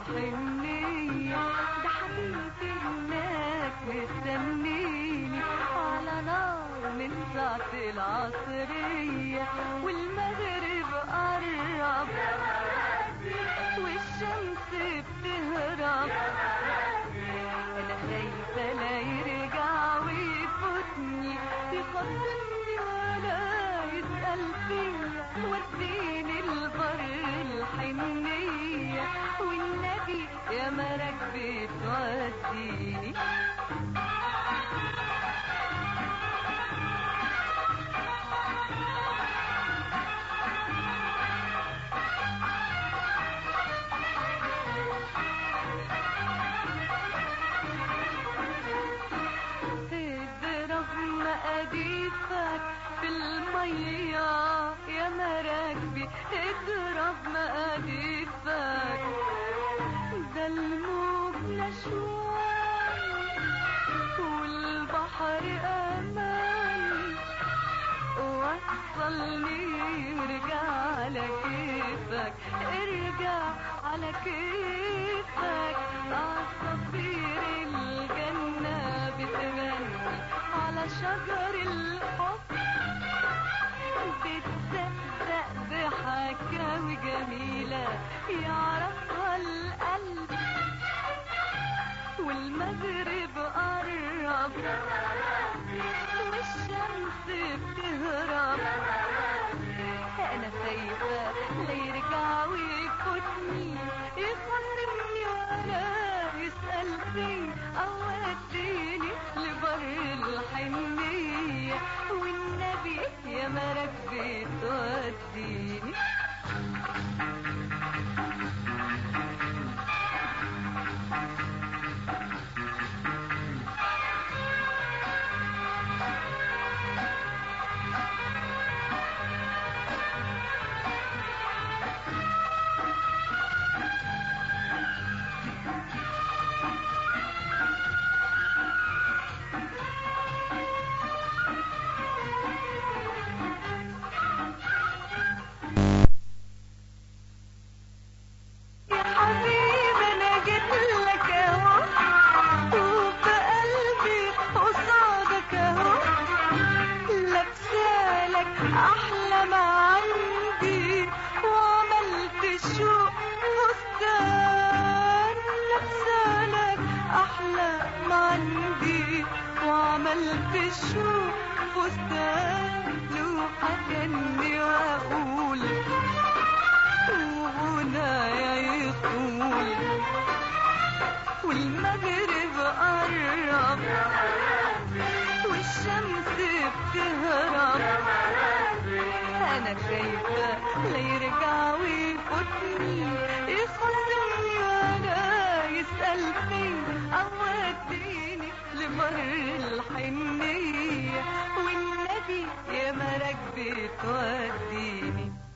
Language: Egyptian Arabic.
الحنية ده حبيبي هناك مستنيني على نار من ساعة العصرية والمغرب قرب والشمس بتهرب انا خايفة لا يرجع ويفوتني يخطفني ولا يسأل فيا وديني البر الحنية والنبي يا ملك بتوديني تضرب مقاديفك في المية يا مراكبي اضرب مقاديفك ده الموج نشوان والبحر امان وصلني ارجع على كيفك ارجع على كيفك عصافير الجنة بتغني على شجر الحب بتصدق بحكاوي جميلة يعرفها القلب والمغرب قرب والشمس بتهرب انا خايفة لا يرجع ويفوتني يخاطبني ولا يسأل فين او وديني لبر الحنية والنبي يا ملك بتوديني يا حبيبي انا جيت لك اهو وفي قلبي قصادك اهو لابسالك احلى ما عندي وعملت الشوق فستان لابسالك احلى ما عندي وعملت الشوق فستان لو حكني واقول وغنايا يطول والمغرب قرب والشمس بتهرب انا خايفة لا يرجع ويفوتني يخصمني ولا يسأل فين او وديني لبر الحنية والنبي يا ملك بتوديني